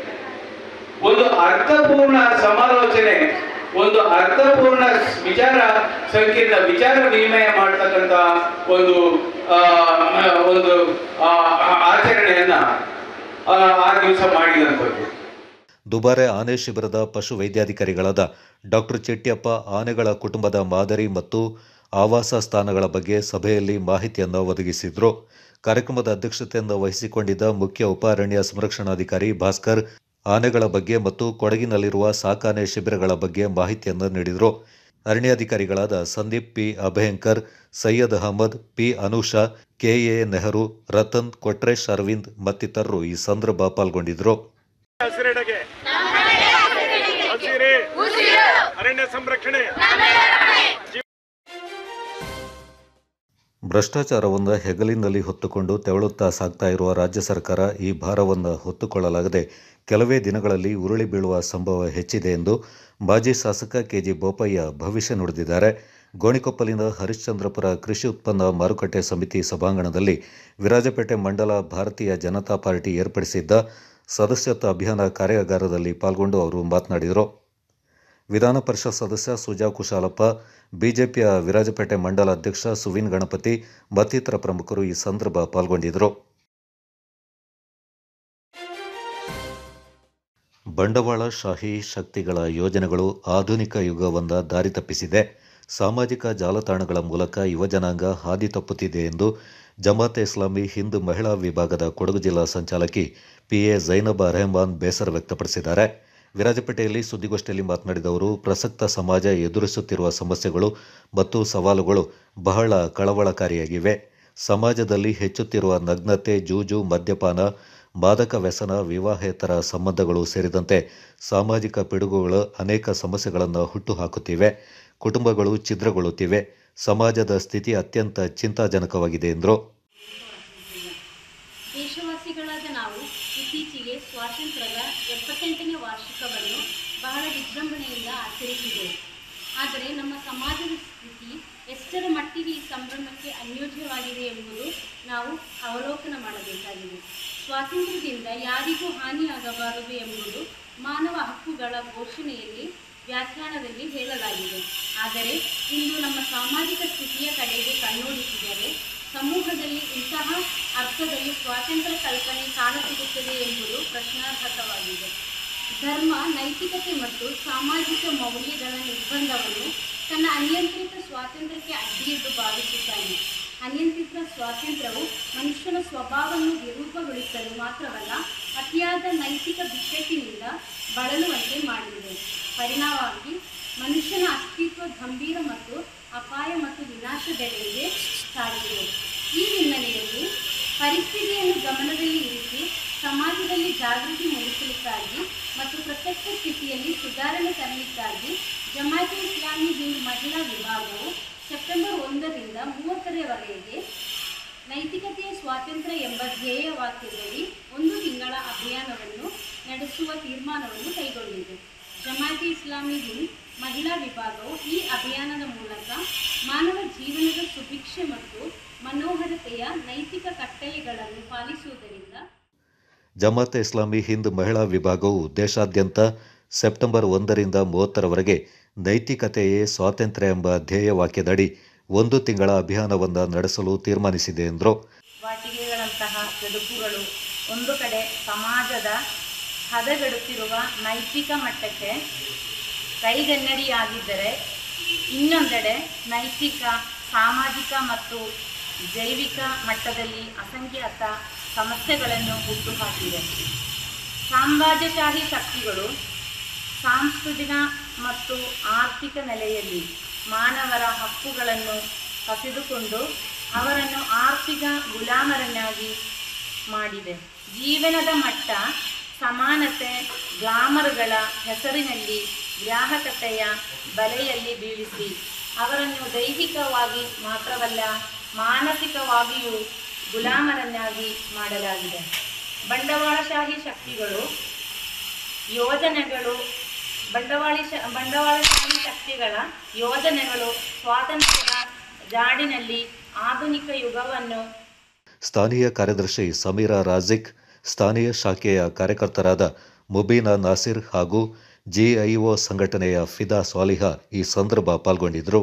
ಒಂದು ಅರ್ಥಪೂರ್ಣ ಸಮಾಲೋಚನೆ ಒಂದು ಅರ್ಥಪೂರ್ಣ ವಿಚಾರ ಸಂಕೀರ್ಣ ವಿಚಾರ ವಿನಿಮಯ ಮಾಡ್ತಕ್ಕಂಥ ಒಂದು ಆ, ಒಂದು ಆ, ಆಚರಣೆಯನ್ನ ಆ, ಆ ದಿವಸ ಮಾಡಿದಂಥದ್ದು ದುಬಾರೆ ಆನೆ ಶಿಬಿರದ ಪಶು ವೈದ್ಯಾಧಿಕಾರಿಗಳಾದ ಡಾಕ್ಟರ್ ಚೆಟ್ಟಿಯಪ್ಪ ಆನೆಗಳ ಕುಟುಂಬದ ಮಾದರಿ ಮತ್ತು ಆವಾಸ ಸ್ಥಾನಗಳ ಬಗ್ಗೆ ಸಭೆಯಲ್ಲಿ ಮಾಹಿತಿಯನ್ನು ಒದಗಿಸಿದ್ರು ಕಾರ್ಯಕ್ರಮದ ಅಧ್ಯಕ್ಷತೆಯನ್ನು ವಹಿಸಿಕೊಂಡಿದ್ದ ಮುಖ್ಯ ಉಪ ಅರಣ್ಯ ಸಂರಕ್ಷಣಾಧಿಕಾರಿ ಭಾಸ್ಕರ್ ಆನೆಗಳ ಬಗ್ಗೆ ಮತ್ತು ಕೊಡಗಿನಲ್ಲಿರುವ ಸಾಕಾನೆ ಶಿಬಿರಗಳ ಬಗ್ಗೆ ಮಾಹಿತಿಯನ್ನು ನೀಡಿದರು ಅರಣ್ಯಾಧಿಕಾರಿಗಳಾದ Sandeep P Abhayankar Syed Ahmed P Anusha KA Nehru Ratan Kotresh Aravind ಮತ್ತಿತರರು ಈ ಸಂದರ್ಭ ಪಾಲ್ಗೊಂಡಿದ್ದರು ಹಸಿರೆಡೆಗೆ ಹಸಿರೇ ಅರಣ್ಯ ಸಂರಕ್ಷಣೆ ಭ್ರಷ್ಟಾಚಾರವನ್ನು ಹೆಗಲಿನಲ್ಲಿ ಹೊತ್ತುಕೊಂಡು ತೆವಳುತ್ತಾ ಸಾಗ್ತಾ ಇರುವ ರಾಜ್ಯ ಸರ್ಕಾರ ಈ ಭಾರವನ್ನು ಹೊತ್ತುಕೊಳ್ಳಲಾಗದೆ ಕೆಲವೇ ದಿನಗಳಲ್ಲಿ ಉರುಳಿ ಬೀಳುವ ಸಂಭವ ಹೆಚ್ಚಿದೆ ಎಂದು ಮಾಜಿ ಶಾಸಕ ಕೆಜಿ ಬೋಪಯ್ಯ ಭವಿಷ್ಯ ನುಡಿದಿದ್ದಾರೆ ಗೋಣಿಕೊಪ್ಪಲಿನ ಹರಿಶ್ಚಂದ್ರಪುರ ಕೃಷಿ ಉತ್ಪನ್ನ ಮಾರುಕಟ್ಟೆ ಸಮಿತಿ ಸಭಾಂಗಣದಲ್ಲಿ ವಿರಾಜಪೇಟೆ ಮಂಡಲ ಭಾರತೀಯ ಜನತಾ ಪಾರ್ಟಿ ಏರ್ಪಡಿಸಿದ್ದ ಸದಸ್ಯತ್ವ ಅಭಿಯಾನ ಕಾರ್ಯಾಗಾರದಲ್ಲಿ ಪಾಲ್ಗೊಂಡು ಅವರು ಮಾತನಾಡಿದರು ವಿಧಾನ ಪರಿಷತ್ ಸದಸ್ಯ ಸುಜಾ ಕುಶಾಲಪ್ಪ ಬಿಜೆಪಿಯ ವಿರಾಜಪೇಟೆ ಮಂಡಲ ಅಧ್ಯಕ್ಷ ಸುವಿನ್ ಗಣಪತಿ ಮತ್ತಿತರ ಪ್ರಮುಖರು ಈ ಸಂದರ್ಭ ಪಾಲ್ಗೊಂಡಿದ್ದರು ಬಂಡವಾಳಶಾಹಿ ಶಕ್ತಿಗಳ ಯೋಜನೆಗಳು ಆಧುನಿಕ ಯುಗವನ್ನ ದಾರಿ ತಪ್ಪಿಸಿದೆ ಸಾಮಾಜಿಕ ಜಾಲತಾಣಗಳ ಮೂಲಕ ಯುವಜನಾಂಗ ಹಾದಿ ತಪ್ಪುತ್ತಿದೆ ಎಂದು ಜಮಾತೆ ಇಸ್ಲಾಮಿ ಹಿಂದ್ ಮಹಿಳಾ ವಿಭಾಗದ ಕೊಡಗು ಜಿಲ್ಲಾ ಸಂಚಾಲಕಿ ಪಿಎ ಜೈನಬ್ ರೆಹಮಾನ್ ಬೇಸರ ವ್ಯಕ್ತಪಡಿಸಿದ್ದಾರೆ ವಿರಾಜಪೇಟೆಯಲ್ಲಿ ಸುದ್ದಿಗೋಷ್ಠಿಯಲ್ಲಿ ಮಾತನಾಡಿದ ಅವರು ಪ್ರಸಕ್ತ ಸಮಾಜ ಎದುರಿಸುತ್ತಿರುವ ಸಮಸ್ಯೆಗಳು ಮತ್ತು ಸವಾಲುಗಳು ಬಹಳ ಕಳವಳಕಾರಿಯಾಗಿವೆ ಸಮಾಜದಲ್ಲಿ ಹೆಚ್ಚುತ್ತಿರುವ ನಗ್ನತೆ ಜೂಜು ಮದ್ಯಪಾನ ಮಾದಕ ವ್ಯಸನ ವಿವಾಹೇತರ ಸಂಬಂಧಗಳು ಸೇರಿದಂತೆ ಸಾಮಾಜಿಕ ಪಿಡುಗುಗಳು ಅನೇಕ ಸಮಸ್ಯೆಗಳನ್ನು ಹುಟ್ಟುಹಾಕುತ್ತಿವೆ ಕುಟುಂಬಗಳು ಛಿದ್ರಗೊಳ್ಳುತ್ತಿವೆ ಸಮಾಜದ ಸ್ಥಿತಿ ಅತ್ಯಂತ ಚಿಂತಾಜನಕವಾಗಿದೆ ಎಂದರು ದೇಶವಾಸಿಗಳಾದ ನಾವು ಇತ್ತೀಚೆಗೆ ಸ್ವಾತಂತ್ರ್ಯದ ಎಪ್ಪತ್ತೆಂಟನೇ ವಾರ್ಷಿಕವನ್ನು ಬಹಳ ವಿಜೃಂಭಣೆಯಿಂದ ಆಚರಿಸಿದೆವು ಆದರೆ ನಮ್ಮ ಸಮಾಜದ ಸ್ಥಿತಿ ಎಷ್ಟರ ಮಟ್ಟಿಗೆ ಈ ಸಂಭ್ರಮಕ್ಕೆ ಅನ್ಯೋಜ್ಯವಾಗಿದೆ ಎಂಬುದು ನಾವು ಅವಲೋಕನ ಮಾಡಬೇಕಾಗಿದೆ ಸ್ವಾತಂತ್ರ್ಯದಿಂದ ಯಾರಿಗೂ ಹಾನಿಯಾಗಬಾರದು ಎಂಬುದು ಮಾನವ ಹಕ್ಕುಗಳ ಘೋಷಣೆಯಲ್ಲಿ ವ್ಯಾಖ್ಯಾನದಲ್ಲಿ ಹೇಳಲಾಗಿದೆ ಆದರೆ ಇಂದು ನಮ್ಮ ಸಾಮಾಜಿಕ ಸ್ಥಿತಿಯ ಕಡೆಗೆ ಕಣ್ಣೋಡಿಸಿದರೆ ಸಮೂಹದಲ್ಲಿ ಇಂತಹ ಅರ್ಥದಲ್ಲಿ ಸ್ವಾತಂತ್ರ್ಯ ಕಲ್ಪನೆ ಕಾಣಸಿಗುತ್ತದೆ ಎಂಬುದು ಪ್ರಶ್ನಾರ್ಹಕವಾಗಿದೆ ಧರ್ಮ ನೈತಿಕತೆ ಮತ್ತು ಸಾಮಾಜಿಕ ಮೌಲ್ಯಗಳ ನಿರ್ಬಂಧವನ್ನು ತನ್ನ ಅನಿಯಂತ್ರಿತ ಸ್ವಾತಂತ್ರ್ಯಕ್ಕೆ ಅಡ್ಡಿಯೆಂದು ಭಾವಿಸುತ್ತಾನೆ ಅನಿಯಂತ್ರಿತ ಸ್ವಾತಂತ್ರ್ಯವು ಮನುಷ್ಯನ ಸ್ವಭಾವವನ್ನು ವಿರೂಪಗೊಳಿಸಲು ಮಾತ್ರವಲ್ಲ ಅತಿಯಾದ ನೈತಿಕ ಬಿಕ್ಕಟ್ಟಿನಿಂದ ಬಳಲುವಂತೆ ಮಾಡಿದೆ ಪರಿಣಾಮವಾಗಿ ಮನುಷ್ಯನ ಅಸ್ತಿತ್ವ ಗಂಭೀರ ಮತ್ತು ಅಪಾಯ ಮತ್ತು ವಿನಾಶದೆಡೆಗೆ ಸಾಗಿದೆ ಈ ಹಿನ್ನೆಲೆಯಲ್ಲಿ ಪರಿಸ್ಥಿತಿಯನ್ನು ಗಮನದಲ್ಲಿ ಇರಿಸಿ ಸಮಾಜದಲ್ಲಿ ಜಾಗೃತಿ ಮೂಡಿಸಲಿಕ್ಕಾಗಿ ಮತ್ತು ಪ್ರಸಕ್ತ ಸ್ಥಿತಿಯಲ್ಲಿ ಸುಧಾರಣೆ ತರಲಿಕ್ಕಾಗಿ ಜಮಾತೆ ಇಸ್ಲಾಮಿ ಹಿಂದ್ ಮಹಿಳಾ ವಿಭಾಗವು ಸೆಪ್ಟೆಂಬರ್ ಒಂದರಿಂದ ಮೂವತ್ತರವರೆಗೆ ನೈತಿಕತೆಯ ಸ್ವಾತಂತ್ರ್ಯ ಎಂಬ ಧ್ಯೇಯ ವಾಕ್ಯದಲ್ಲಿ ಒಂದು ತಿಂಗಳ ಅಭಿಯಾನವನ್ನು ನಡೆಸುವ ತೀರ್ಮಾನವನ್ನು ಕೈಗೊಂಡಿದೆ ಜಮಾತೆ ಇಸ್ಲಾಮಿ ಹಿಂದ್ ಮಹಿಳಾ ವಿಭಾಗವು ಈ ಅಭಿಯಾನದ ಮೂಲಕ ಮಾನವ ಜೀವನದ ಸುಭಿಕ್ಷೆ ಮತ್ತು ಮನೋಹರತೆಯ ನೈತಿಕ ಕಟ್ಟಳೆಗಳನ್ನು ಪಾಲಿಸುವುದರಿಂದ ಜಮಾತೆ ಇಸ್ಲಾಮಿ ಹಿಂದ್ ಮಹಿಳಾ ವಿಭಾಗವು ದೇಶಾದ್ಯಂತ ಸೆಪ್ಟೆಂಬರ್ ಒಂದರಿಂದ ಮೂವತ್ತರವರೆಗೆ ನೈತಿಕತೆಯೇ ಸ್ವಾತಂತ್ರ್ಯ ಎಂಬ ಧ್ಯೇಯ ವಾಕ್ಯದಡಿ ಒಂದು ತಿಂಗಳ ಅಭಿಯಾನವನ್ನು ನಡೆಸಲು ತೀರ್ಮಾನಿಸಿದೆ ಎಂದರು ವಾಟಿಕೆಗಳಂತಹ ಕೆಡುಕುಗಳು ಒಂದು ಕಡೆ ಸಮಾಜದ ಹದಗೆಡುತ್ತಿರುವ ನೈತಿಕ ಮಟ್ಟಕ್ಕೆ ಕೈಗನ್ನಡಿಯಾಗಿದ್ದರೆ ಇನ್ನೊಂದೆಡೆ ನೈತಿಕ ಸಾಮಾಜಿಕ ಮತ್ತು ಜೈವಿಕ ಮಟ್ಟದಲ್ಲಿ ಅಸಂಖ್ಯಾತ ಸಮಸ್ಯೆಗಳನ್ನು ಹುಟ್ಟುಹಾಕಿವೆ ಸಾಮ್ರಾಜ್ಯಶಾಹಿ ಶಕ್ತಿಗಳು ಸಾಂಸ್ಕೃತಿಕ ಮತ್ತು ಆರ್ಥಿಕ ನೆಲೆಯಲ್ಲಿ ಮಾನವರ ಹಕ್ಕುಗಳನ್ನು ಕಸಿದುಕೊಂಡು ಅವರನ್ನು ಆರ್ಥಿಕ ಗುಲಾಮರನ್ನಾಗಿ ಮಾಡಿದೆ ಜೀವನದ ಮಟ್ಟ ಸಮಾನತೆ ಗ್ಲಾಮರ್ಗಳ ಹೆಸರಿನಲ್ಲಿ ಗ್ರಾಹಕತೆಯ ಬಲೆಯಲ್ಲಿ ಬೀಳಿಸಿ ಅವರನ್ನು ದೈಹಿಕವಾಗಿ ಮಾತ್ರವಲ್ಲ ಮಾನಸಿಕವಾಗಿಯೂ ಗುಲಾಮರನ್ನಾಗಿ ಮಾಡಲಾಗಿದೆ ಬಂಡವಾಳಶಾಹಿ ಶಕ್ತಿಗಳು ಯೋಜನೆಗಳು ಬಂಡವಾಳಿ ಬಂಡವಾಳಶಾಹಿ ಶಕ್ತಿಗಳ ಯೋಜನೆಗಳು ಸ್ವಾತಂತ್ರ್ಯದ ಜಾಡಿನಲ್ಲಿ ಆಧುನಿಕ ಯುಗವನ್ನು ಸ್ಥಾನೀಯ ಕಾರ್ಯದರ್ಶಿ ಸಮೀರಾ ರಾಜಿಕ್ ಸ್ಥಾನೀಯ ಶಾಖೆಯ ಕಾರ್ಯಕರ್ತರಾದ ಮುಬೀನಾ ನಾಸಿರ್ ಹಾಗೂ ಜಿಐಒ ಸಂಘಟನೆಯ ಫಿದಾ ಸ್ವಾಲಿಹಾ ಈ ಸಂದರ್ಭ ಪಾಲ್ಗೊಂಡಿದ್ದರು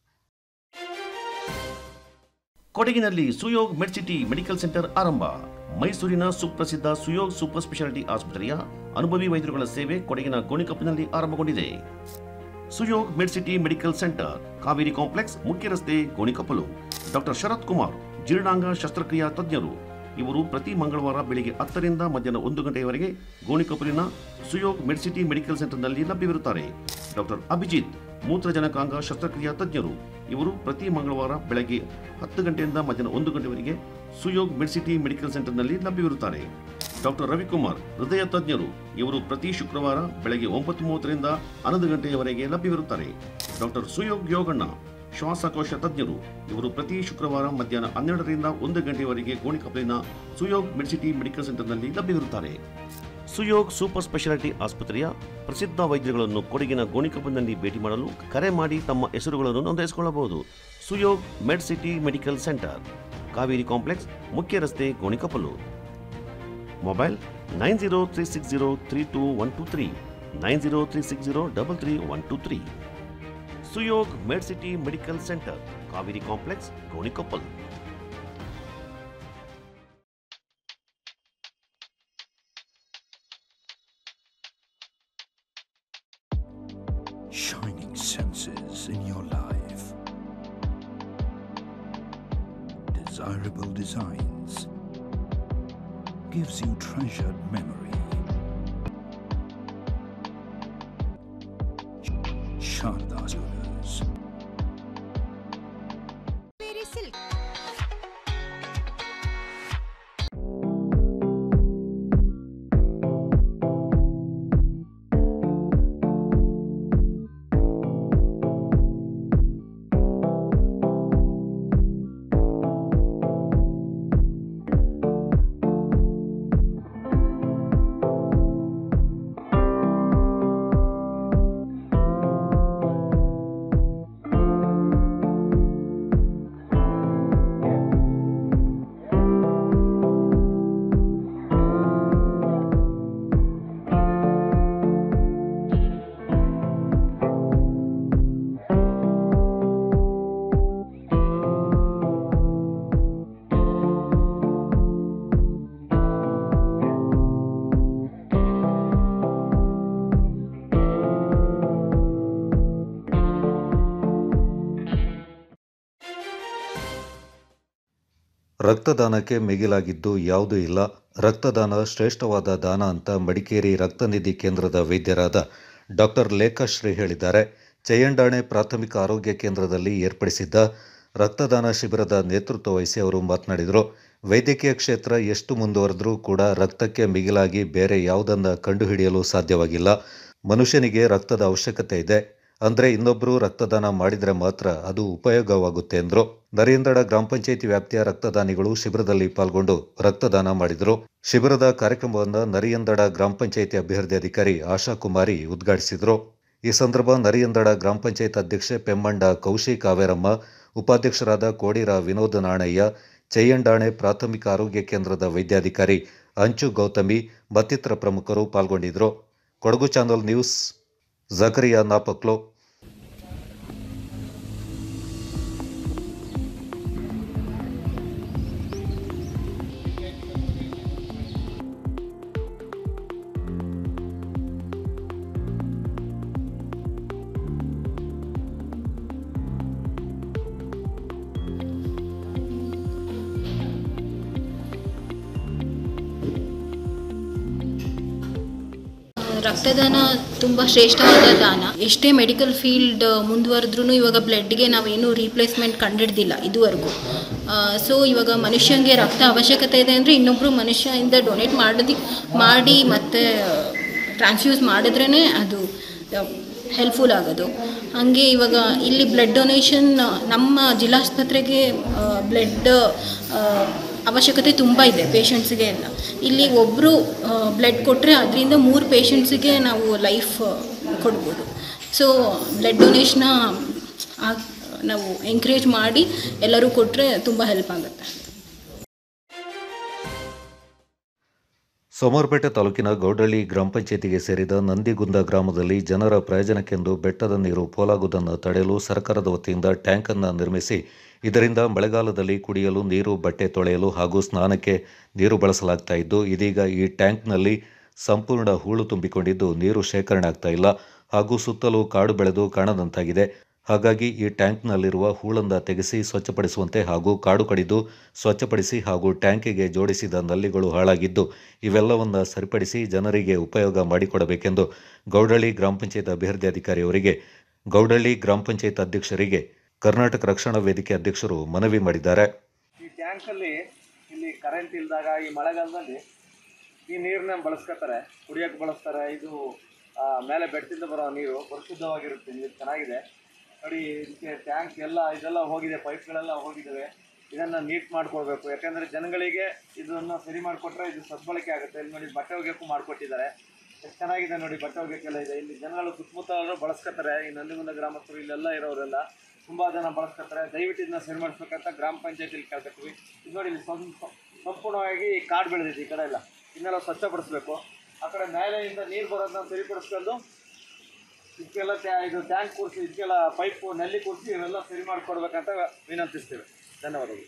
ಕೊಡಗಿನಲ್ಲಿ ಸುಯೋಗ್ ಮೆಡ್ಸಿಟಿ ಮೆಡಿಕಲ್ ಸೆಂಟರ್ ಆರಂಭ ಮೈಸೂರಿನ ಸುಪ್ರಸಿದ್ಧ ಸುಯೋಗ್ ಸೂಪರ್ ಸ್ಪೆಷಾಲಿಟಿ ಆಸ್ಪತ್ರೆಯ ಅನುಭವಿ ವೈದ್ಯರುಗಳ ಸೇವೆ ಕೊಡಗಿನ ಗೋಣಿಕೊಪ್ಪಲಿನಲ್ಲಿ ಆರಂಭಗೊಂಡಿದೆ Suyog Medcity medical centre Kaveri complex ಮುಖ್ಯ ರಸ್ತೆ ಗೋಣಿಕೊಪ್ಪಲು ಡಾಕ್ಟರ್ ಶರತ್ ಕುಮಾರ್ ಜೀರ್ಣಾಂಗ ಶಸ್ತ್ರಕ್ರಿಯಾ ತಜ್ಞರು ಇವರು ಪ್ರತಿ ಮಂಗಳವಾರ ಬೆಳಿಗ್ಗೆ ಹತ್ತರಿಂದ ಮಧ್ಯಾಹ್ನ ಒಂದು ಗಂಟೆಯವರೆಗೆ ಗೋಣಿಕೊಪ್ಪಲಿನ ಸುಯೋಗ್ ಮೆಡ್ಸಿಟಿ ಮೆಡಿಕಲ್ ಸೆಂಟರ್ನಲ್ಲಿ ಲಭ್ಯವಿರುತ್ತಾರೆ ಡಾಕ್ಟರ್ ಅಭಿಜಿತ್ ಮೂತ್ರಜನಕಾಂಗ ಶಸ್ತ್ರಕ್ರಿಯಾ ತಜ್ಞರು ಇವರು ಪ್ರತಿ ಮಂಗಳವಾರ ಬೆಳಗ್ಗೆ ಹತ್ತು ಗಂಟೆಯಿಂದ ಮಧ್ಯಾಹ್ನ ಒಂದು ಗಂಟೆವರೆಗೆ ಸುಯೋಗ್ ಮೆಡ್ಸಿಟಿ ಮೆಡಿಕಲ್ ಸೆಂಟರ್ನಲ್ಲಿ ಲಭ್ಯವಿರುತ್ತಾರೆ ಡಾಕ್ಟರ್ ರವಿಕುಮಾರ್ ಹೃದಯ ತಜ್ಞರು ಇವರು ಪ್ರತಿ ಶುಕ್ರವಾರ ಬೆಳಗ್ಗೆ ಒಂಬತ್ತು ಮೂವತ್ತರಿಂದ ಹನ್ನೊಂದು ಗಂಟೆಯವರೆಗೆ ಲಭ್ಯವಿರುತ್ತಾರೆ ಡಾಕ್ಟರ್ ಸುಯೋಗ್ ಯೋಗಣ್ಣ ಶ್ವಾಸಕೋಶ ತಜ್ಞರು ಇವರು ಪ್ರತಿ ಶುಕ್ರವಾರ ಮಧ್ಯಾಹ್ನ ಹನ್ನೆರಡರಿಂದ ಒಂದು ಗಂಟೆಯವರೆಗೆ ಗೋಣಿಕೊಪ್ಪಲಿನ ಸುಯೋಗ್ ಮೆಡಿಸಿಟಿ ಮೆಡಿಕಲ್ ಸೆಂಟರ್ನಲ್ಲಿ ಲಭ್ಯವಿರುತ್ತಾರೆ ಸುಯೋಗ್ ಸೂಪರ್ ಸ್ಪೆಷಾಲಿಟಿ ಆಸ್ಪತ್ರೆಯ ಪ್ರಸಿದ್ಧ ವೈದ್ಯರುಗಳನ್ನು ಕೊಡಗಿನ ಗೋಣಿಕೊಪ್ಪಲಿನಲ್ಲಿ ಭೇಟಿ ಮಾಡಲು ಕರೆ ಮಾಡಿ ತಮ್ಮ ಹೆಸರುಗಳನ್ನು ನೋಂದಾಯಿಸಿಕೊಳ್ಳಬಹುದು Suyog Medcity medical centre Kaveri complex ಮುಖ್ಯ ರಸ್ತೆ Gonikoppal mobile nine zero three six zero three two one two three nine zero three six zero double three one two three Suyog Medcity medical centre Kaveri complex Gonikoppal shining senses in your life. desirable designs gives you treasured memory. Sharda Jewelers. ರಕ್ತದಾನಕ್ಕೆ ಮಿಗಿಲಾಗಿದ್ದು ಯಾವುದೂ ಇಲ್ಲ ರಕ್ತದಾನ ಶ್ರೇಷ್ಠವಾದ ದಾನ ಅಂತ ಮಡಿಕೇರಿ ರಕ್ತನಿಧಿ ಕೇಂದ್ರದ ವೈದ್ಯರಾದ doctor ಲೇಖಶ್ರೀ ಹೇಳಿದ್ದಾರೆ ಚಯ್ಯಂಡಾಣೆ ಪ್ರಾಥಮಿಕ ಆರೋಗ್ಯ ಕೇಂದ್ರದಲ್ಲಿ ಏರ್ಪಡಿಸಿದ್ದ ರಕ್ತದಾನ ಶಿಬಿರದ ನೇತೃತ್ವ ವಹಿಸಿ ಅವರು ಮಾತನಾಡಿದರು ವೈದ್ಯಕೀಯ ಕ್ಷೇತ್ರ ಎಷ್ಟು ಮುಂದುವರೆದ್ರೂ ಕೂಡ ರಕ್ತಕ್ಕೆ ಮಿಗಿಲಾಗಿ ಬೇರೆ ಯಾವುದನ್ನ ಕಂಡುಹಿಡಿಯಲು ಸಾಧ್ಯವಾಗಿಲ್ಲ ಮನುಷ್ಯನಿಗೆ ರಕ್ತದ ಅವಶ್ಯಕತೆ ಇದೆ ಅಂದ್ರೆ ಇನ್ನೊಬ್ಬರು ರಕ್ತದಾನ ಮಾಡಿದ್ರೆ ಮಾತ್ರ ಅದು ಉಪಯೋಗವಾಗುತ್ತೆ ಎಂದರು ನರೇಂದಡ ಗ್ರಾಮ ಪಂಚಾಯಿತಿ ವ್ಯಾಪ್ತಿಯ ರಕ್ತದಾನಿಗಳು ಶಿಬಿರದಲ್ಲಿ ಪಾಲ್ಗೊಂಡು ರಕ್ತದಾನ ಮಾಡಿದರು ಶಿಬಿರದ ಕಾರ್ಯಕ್ರಮವನ್ನು ನರಿಯಂದಡ ಗ್ರಾಮ ಪಂಚಾಯಿತಿ ಅಭಿವೃದ್ಧಿ ಅಧಿಕಾರಿ ಆಶಾ ಕುಮಾರಿ ಉದ್ಘಾಟಿಸಿದರು ಈ ಸಂದರ್ಭ ನರಿಯಂದಡ ಗ್ರಾಮ ಪಂಚಾಯತ್ ಅಧ್ಯಕ್ಷೆ ಪೆಮ್ಮಂಡ ಕೌಶಿ ಕಾವೇರಮ್ಮ ಉಪಾಧ್ಯಕ್ಷರಾದ ಕೋಡಿರ ವಿನೋದ ನಾಣಯ್ಯ ಚಯ್ಯಂಡಾಣೆ ಪ್ರಾಥಮಿಕ ಆರೋಗ್ಯ ಕೇಂದ್ರದ ವೈದ್ಯಾಧಿಕಾರಿ ಅಂಚು ಗೌತಮಿ ಮತ್ತಿತರ ಪ್ರಮುಖರು ಪಾಲ್ಗೊಂಡಿದ್ದರು ಕೊಡಗು ಚಾನಲ್ ನ್ಯೂಸ್ ಜಕರಿಯಾ ನಾಪಕ್ಲೋ ರಕ್ತದಾನ ತುಂಬ ಶ್ರೇಷ್ಠವಾದ ದಾನ ಎಷ್ಟೇ ಮೆಡಿಕಲ್ ಫೀಲ್ಡ್ ಮುಂದುವರೆದ್ರೂ ಇವಾಗ ಬ್ಲಡ್ಗೆ ನಾವೇನು ರೀಪ್ಲೇಸ್ಮೆಂಟ್ ಕಂಡಿಡ್ದಿಲ್ಲ ಇದುವರೆಗೂ ಸೊ ಇವಾಗ ಮನುಷ್ಯನಿಗೆ ರಕ್ತ ಅವಶ್ಯಕತೆ ಇದೆ ಅಂದರೆ ಇನ್ನೊಬ್ಬರು ಮನುಷ್ಯಯಿಂದ ಡೊನೇಟ್ ಮಾಡೋದಿ ಮಾಡಿ ಮತ್ತು ಟ್ರಾನ್ಸ್ಫ್ಯೂಸ್ ಮಾಡಿದ್ರೇ ಅದು ಹೆಲ್ಪ್ಫುಲ್ ಆಗೋದು ಹಾಗೆ ಇವಾಗ ಇಲ್ಲಿ ಬ್ಲಡ್ ಡೊನೇಷನ್ ನಮ್ಮ ಜಿಲ್ಲಾಸ್ಪತ್ರೆಗೆ ಬ್ಲಡ್ ಅವಶ್ಯಕತೆ ತುಂಬ ಇದೆ ಪೇಷಂಟ್ಸಿಗೆ ಎಲ್ಲ ಇಲ್ಲಿ ಒಬ್ಬರು ಬ್ಲಡ್ ಕೊಟ್ಟರೆ ಅದರಿಂದ ಮೂರು ಪೇಷಂಟ್ಸಿಗೆ ನಾವು ಲೈಫ್ ಕೊಡ್ಬೋದು ಸೊ ಬ್ಲಡ್ ಡೊನೇಷನ್ನ ನಾವು ಎಂಕರೇಜ್ ಮಾಡಿ ಎಲ್ಲರೂ ಕೊಟ್ಟರೆ ತುಂಬ ಹೆಲ್ಪ್ ಆಗುತ್ತೆ ಸೋಮವಾರಪೇಟೆ ತಾಲೂಕಿನ ಗೌಡಳ್ಳಿ ಗ್ರಾಮ ಪಂಚಾಯತಿಗೆ ಸೇರಿದ ನಂದಿಗುಂದ ಗ್ರಾಮದಲ್ಲಿ ಜನರ ಪ್ರಯೋಜನಕ್ಕೆಂದು ಬೆಟ್ಟದ ನೀರು ಪೋಲಾಗುವುದನ್ನು ತಡೆಯಲು ಸರ್ಕಾರದ ವತಿಯಿಂದ ಟ್ಯಾಂಕ್ ಅನ್ನು ನಿರ್ಮಿಸಿ ಇದರಿಂದ ಮಳೆಗಾಲದಲ್ಲಿ ಕುಡಿಯಲು ನೀರು ಬಟ್ಟೆ ತೊಳೆಯಲು ಹಾಗೂ ಸ್ನಾನಕ್ಕೆ ನೀರು ಬಳಸಲಾಗ್ತಾ ಇದ್ದು ಇದೀಗ ಈ ಟ್ಯಾಂಕ್ನಲ್ಲಿ ಸಂಪೂರ್ಣ ಹೂಳು ತುಂಬಿಕೊಂಡಿದ್ದು ನೀರು ಶೇಖರಣೆ ಆಗ್ತಾ ಇಲ್ಲ ಹಾಗೂ ಸುತ್ತಲೂ ಕಾಡು ಬೆಳೆದು ಕಾಣದಂತಾಗಿದೆ ಹಾಗಾಗಿ ಈ ಟ್ಯಾಂಕ್ನಲ್ಲಿರುವ ಹೂಳನ್ನ ತೆಗೆಸಿ ಸ್ವಚ್ಛಪಡಿಸುವಂತೆ ಹಾಗೂ ಕಾಡು ಕಡಿದು ಸ್ವಚ್ಛಪಡಿಸಿ ಹಾಗೂ ಟ್ಯಾಂಕಿಗೆ ಜೋಡಿಸಿದ ನಲ್ಲಿಗಳು ಹಾಳಾಗಿದ್ದು ಇವೆಲ್ಲವನ್ನ ಸರಿಪಡಿಸಿ ಜನರಿಗೆ ಉಪಯೋಗ ಮಾಡಿಕೊಡಬೇಕೆಂದು ಗೌಡಳ್ಳಿ ಗ್ರಾಮ ಪಂಚಾಯತ್ ಅಭಿವೃದ್ಧಿ ಅಧಿಕಾರಿಯವರಿಗೆ ಗೌಡಳ್ಳಿ ಗ್ರಾಮ ಪಂಚಾಯತ್ ಅಧ್ಯಕ್ಷರಿಗೆ ಕರ್ನಾಟಕ ರಕ್ಷಣಾ ವೇದಿಕೆ ಅಧ್ಯಕ್ಷರು ಮನವಿ ಮಾಡಿದ್ದಾರೆ ಈ ಟ್ಯಾಂಕಲ್ಲಿ ಇಲ್ಲಿ ಕರೆಂಟ್ ಇಲ್ದಾಗ ಈ ಮಳೆಗಾಲದಲ್ಲಿ ಈ ನೀರನ್ನ ಬಳಸ್ಕೊತಾರೆ ಕುಡಿಯೋಕೆ ಬಳಸ್ತಾರೆ ಇದು ಆ, ಮೇಲೆ ಬೆಟ್ಟದಿಂದ ಬರೋ ನೀರು ಪರಿಶುದ್ಧವಾಗಿರುತ್ತೆ ನೀರು ಚೆನ್ನಾಗಿದೆ ನೋಡಿ ಇದಕ್ಕೆ ಟ್ಯಾಂಕ್ ಎಲ್ಲ ಇದೆಲ್ಲ ಹೋಗಿದೆ ಪೈಪ್ಗಳೆಲ್ಲ ಹೋಗಿದ್ದಾವೆ ಇದನ್ನು ನೀಟ್ ಮಾಡ್ಕೊಳ್ಬೇಕು ಯಾಕಂದರೆ ಜನಗಳಿಗೆ ಇದನ್ನು ಸರಿ ಮಾಡಿಕೊಟ್ರೆ ಇದು ಸದ್ಬಳಕೆ ಆಗುತ್ತೆ ಇಲ್ಲಿ ನೋಡಿ ಬಟ್ಟೆ ಒಗೆಯೋಕ್ಕೂ ಮಾಡಿಕೊಟ್ಟಿದ್ದಾರೆ ಎಷ್ಟು ಚೆನ್ನಾಗಿದೆ ನೋಡಿ ಬಟ್ಟೆ ಒಗೆಯೋಕ್ಕೆಲ್ಲ ಇದೆ ಇಲ್ಲಿ ಜನಗಳು ಸುತ್ತಮುತ್ತ ಬಳಸ್ಕೊತಾರೆ ಈ ನಂದಿಗುಂದ ಗ್ರಾಮಸ್ಥರು ಇಲ್ಲೆಲ್ಲ ಇರೋರೆಲ್ಲ ತುಂಬ ಜನ ಬಳಸ್ಕೊತಾರೆ ದಯವಿಟ್ಟು ಇದನ್ನ ಸರಿ ಮಾಡಿಸ್ಬೇಕಂತ ಗ್ರಾಮ ಪಂಚಾಯತಿಲಿ ಕೇಳ್ಕೊತೀವಿ ಇದು ನೋಡಿ ಇಲ್ಲಿ ಸ್ವಲ್ಪ ಸಂಪೂರ್ಣವಾಗಿ ಕಾಡು ಬೆಳೆದಿದೆ ಈ ಕಡೆ ಎಲ್ಲ ಇದನ್ನೆಲ್ಲ ಸ್ವಚ್ಛಪಡಿಸ್ಬೇಕು ಆ ಕಡೆ ಮೇಲೆಯಿಂದ ನೀರು ಬರೋದನ್ನ ಸರಿಪಡಿಸ್ಕೊಂಡು ಇದಕ್ಕೆಲ್ಲ ಟ್ಯಾ ಇದು ಟ್ಯಾಂಕ್ ಕೂರಿಸಿ ಇದಕ್ಕೆಲ್ಲ ಪೈಪು ನಲ್ಲಿ ಕೂರಿಸಿ ಇವೆಲ್ಲ ಸರಿ ಮಾಡಿಕೊಡ್ಬೇಕಂತ ವಿನಂತಿಸ್ತೇವೆ ಧನ್ಯವಾದಗಳು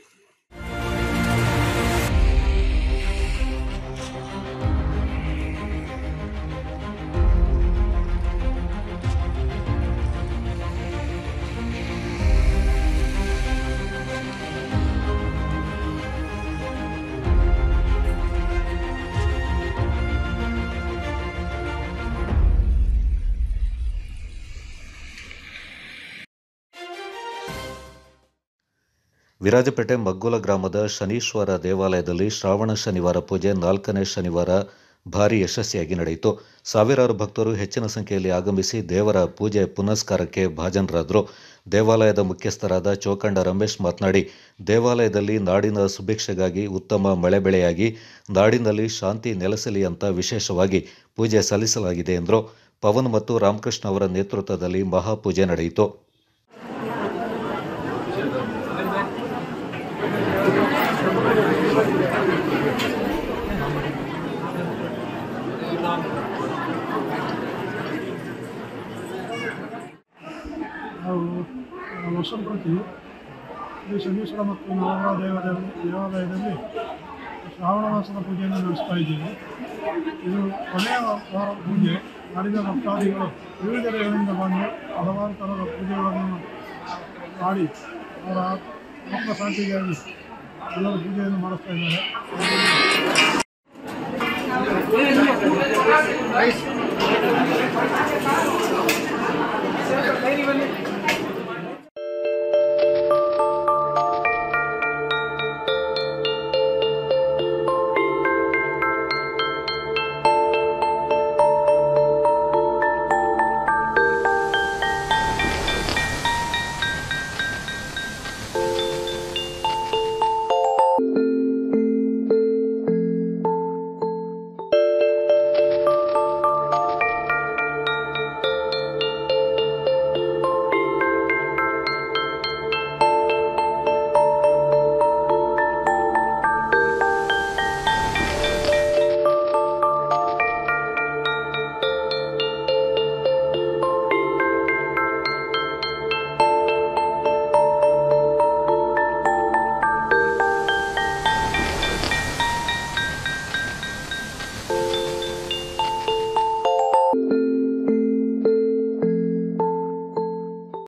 ವಿರಾಜಪೇಟೆ ಮಗ್ಗುಲ ಗ್ರಾಮದ ಶನೀಶ್ವರ ದೇವಾಲಯದಲ್ಲಿ ಶ್ರಾವಣ ಶನಿವಾರ ಪೂಜೆ ನಾಲ್ಕನೇ ಶನಿವಾರ ಭಾರಿ ಯಶಸ್ವಿಯಾಗಿ ನಡೆಯಿತು ಸಾವಿರಾರು ಭಕ್ತರು ಹೆಚ್ಚಿನ ಸಂಖ್ಯೆಯಲ್ಲಿ ಆಗಮಿಸಿ ದೇವರ ಪೂಜೆ ಪುನಸ್ಕಾರಕ್ಕೆ ಭಾಜನರಾದರು ದೇವಾಲಯದ ಮುಖ್ಯಸ್ಥರಾದ ಚೋಕಂಡ ರಮೇಶ್ ಮಾತನಾಡಿ ದೇವಾಲಯದಲ್ಲಿ ನಾಡಿನ ಸುಭಿಕ್ಷೆಗಾಗಿ ಉತ್ತಮ ಮಳೆ ಬೆಳೆಯಾಗಿ ನಾಡಿನಲ್ಲಿ ಶಾಂತಿ ನೆಲೆಸಲಿ ಅಂತ ವಿಶೇಷವಾಗಿ ಪೂಜೆ ಸಲ್ಲಿಸಲಾಗಿದೆ ಎಂದರು ಪವನ್ ಮತ್ತು ರಾಮಕೃಷ್ಣ ಅವರ ನೇತೃತ್ವದಲ್ಲಿ ಮಹಾಪೂಜೆ ನಡೆಯಿತು ನಾವು ವರ್ಷದ ಪ್ರತಿ ಶ್ರೀ ಶನೀಶ್ವರ ಮತ್ತು ನವಗ್ರಹ ದೇವರ ದೇವಾಲಯದಲ್ಲಿ ಶ್ರಾವಣ ಮಾಸದ ಪೂಜೆಯನ್ನು ನಡೆಸ್ತಾ ಇದ್ದೀವಿ ಇದು ಕೊನೆಯ ವಾರ ಪೂಜೆ ನಾಡಿನ ಭಕ್ತಾದಿಗಳು ವಿವಿಧ ಕಡೆಗಳಿಂದ ಬಂದು ಹಲವಾರು ಥರದ ಪೂಜೆಗಳನ್ನು ಮಾಡಿ ಅವರ ಆತ್ಮ ಶಾಂತಿಗಾಗಿ ಎಲ್ಲರೂ ಪೂಜೆಯನ್ನು ಮಾಡಿಸ್ತಾ ಇದ್ದಾರೆ